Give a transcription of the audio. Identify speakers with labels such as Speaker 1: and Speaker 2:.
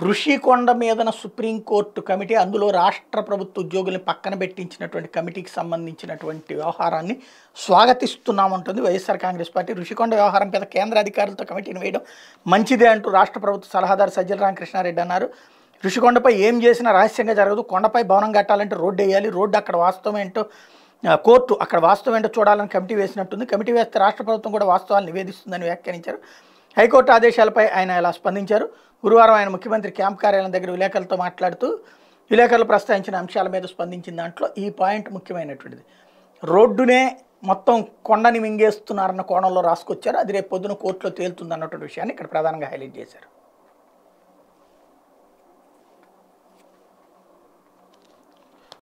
Speaker 1: ఋషికొండ మీదన supreme court committee అందులో రాష్ట్ర ప్రభుత్వ ఉద్యోగుల్ని పక్కన పెట్టించినటువంటి కమిటీకి సంబంధించినటువంటి వ్యవహారాన్ని స్వాగతిస్తున్నామంటుంది వైఎస్ఆర్ కాంగ్రెస్ పార్టీ ఋషికొండ వ్యవహారం మీద కేంద్ర అధికారులతో కమిటీని వేయడం మంచిదే అంటూ రాష్ట్ర ప్రభుత్వ సలహాదారు సజ్జల రామకృష్ణారెడ్డి అన్నారు ఋషికొండపై ఏం చేసినా రహస్యంగా జరగదు కొండపై భవనం కట్టాలంటే రోడ్డు వేయాలి రోడ్డు అక్కడ వాస్తవం ఏంటో ఆ, కోర్టు అక్కడ వాస్తవం ఏంటో చూడాలని కమిటీ వేసినట్టుంది కమిటీ వేస్తే రాష్ట్ర ప్రభుత్వం కూడా వాస్తవాలు నివేదిస్తుందని వ్యాఖ్యానించారు హైకోర్టు ఆదేశాలపై ఆయన ఇలా స్పందించారు గురువారం ఆయన ముఖ్యమంత్రి క్యాంప్ కార్యాలయం దగ్గర విలేకరులతో మాట్లాడుతూ విలేకరులు ప్రస్తావించిన అంశాల మీద స్పందించిన దాంట్లో ఈ పాయింట్ ముఖ్యమైనటువంటిది రోడ్డునే మొత్తం కొండని మింగేస్తున్నారన్న కోణంలో రాసుకొచ్చారు అది రేపు పొద్దున కోర్టులో తేలుతుంది అన్నటువంటి విషయాన్ని ఇక్కడ ప్రధానంగా హైలైట్ చేశారు